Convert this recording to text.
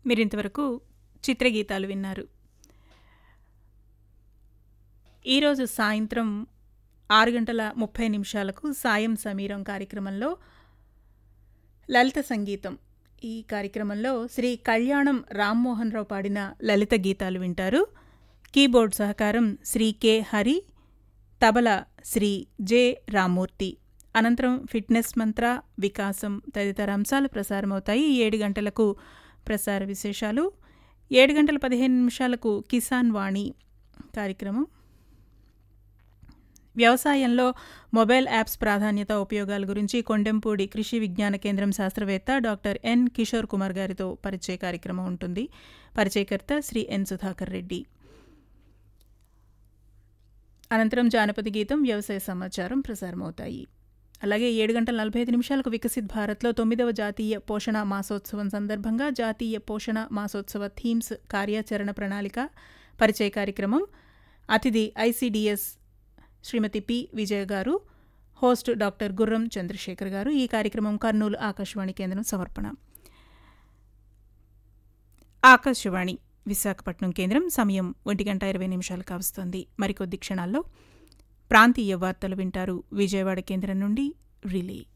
మీరింతవరకు చిత్రగీతాలు విన్నారు ఈరోజు సాయంత్రం ఆరు గంటల ముప్పై నిమిషాలకు సాయం సమీరం కార్యక్రమంలో లలిత సంగీతం ఈ కార్యక్రమంలో శ్రీ కళ్యాణం రామ్మోహన్ రావు పాడిన లలిత గీతాలు వింటారు కీబోర్డ్ సహకారం శ్రీ కె హరి తబల శ్రీ జె రామూర్తి అనంతరం ఫిట్నెస్ మంత్ర వికాసం తదితర అంశాలు ప్రసారమవుతాయి ఏడు గంటలకు ప్రసార విశేషాలు ఏడు గంటల పదిహేను నిమిషాలకు కిసాన్ వాణి కార్యక్రమం వ్యవసాయంలో మొబైల్ యాప్స్ ప్రాధాన్యత ఉపయోగాల గురించి కొండెంపూడి కృషి విజ్ఞాన కేంద్రం శాస్త్రవేత్త డాక్టర్ ఎన్ కిషోర్ కుమార్ గారితో పరిచయ కార్యక్రమం ఉంటుంది పరిచయకర్త శ్రీ ఎన్ సుధాకర్ రెడ్డి అనంతరం జానపద గీతం వ్యవసాయ సమాచారం ప్రసారమవుతాయి అలాగే ఏడు గంటల నలభై ఐదు నిమిషాలకు వికసిత్ భారత్లో తొమ్మిదవ జాతీయ పోషణ మాసోత్సవం సందర్భంగా జాతీయ పోషణ మాసోత్సవ థీమ్స్ కార్యాచరణ ప్రణాళిక పరిచయ కార్యక్రమం అతిథి ఐసిడిఎస్ శ్రీమతి పి విజయ గారు హోస్ట్ డాక్టర్ గుర్రం చంద్రశేఖర్ గారు ఈ కార్యక్రమం కర్నూలు ఆకాశవాణి కేంద్రం సమర్పణ ఆకాశవాణి విశాఖపట్నం కేంద్రం సమయం ఒంటి గంట ఇరవై నిమిషాలు కావస్తోంది మరికొద్ది క్షణాల్లో ప్రాంతీయ వార్తలు వింటారు విజయవాడ కేంద్రం నుండి రిలే